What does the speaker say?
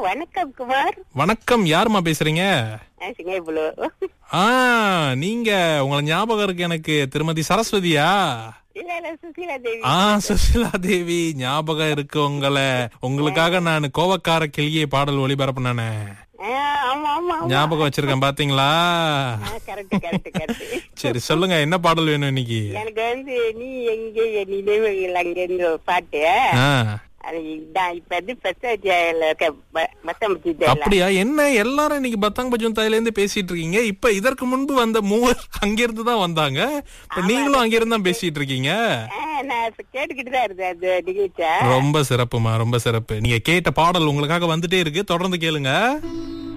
வணக்கம் குமார் வணக்கம் யாரும்மா பேசுறீங்க சிங்கப்பூர் ஆ நீங்க உங்களை ஞாபகம் இருக்கு எனக்கு திருமதி சரஸ்வதியா இல்ல இல்ல சுசீலா தேவி ஆ சுசிலா தேவி ஞாபகம் இருக்கு உங்களை உங்களுக்காக நான் கோவக்கார கிளியே பாடல் ஒளிபரப்புனானே ஆ, ஆமா ஆமா ஞாபகம் வச்சிருக்கேன் பாத்தீங்களா கரெக்ட் கரெக்ட் கரெக்ட் சரி சொல்லுங்க என்ன பாடல் வேணும் இன்னைக்கு எனக்கு வந்து நீ எங்கே என் நினைவுகள் அங்கேன்னு ஒரு பாட்டு ஆ, அது இதான் இப்ப வந்து பிரசவத்தியாயில மத்தம்பத்தி அப்படியா என்ன எல்லாரும் இன்னைக்கு பத்தாங் பஜன் தாயில இருந்து பேசிட்டு இருக்கீங்க இப்ப இதற்கு முன்பு வந்த மூவர் அங்கிருந்து தான் வந்தாங்க இப்ப நீங்களும் அங்கிருந்து தான் பேசிட்டு இருக்கீங்க நான் இப்ப கேட்டுக்கிட்டு தான் இருந்தேன் அந்த நிகழ்ச்சியை ரொம்ப சிறப்புமா ரொம்ப சிறப்பு நீங்க கேட்ட பாடல் உங்களுக்காக வந்துட்டே இருக்கு தொடர்ந்து கேளுங்க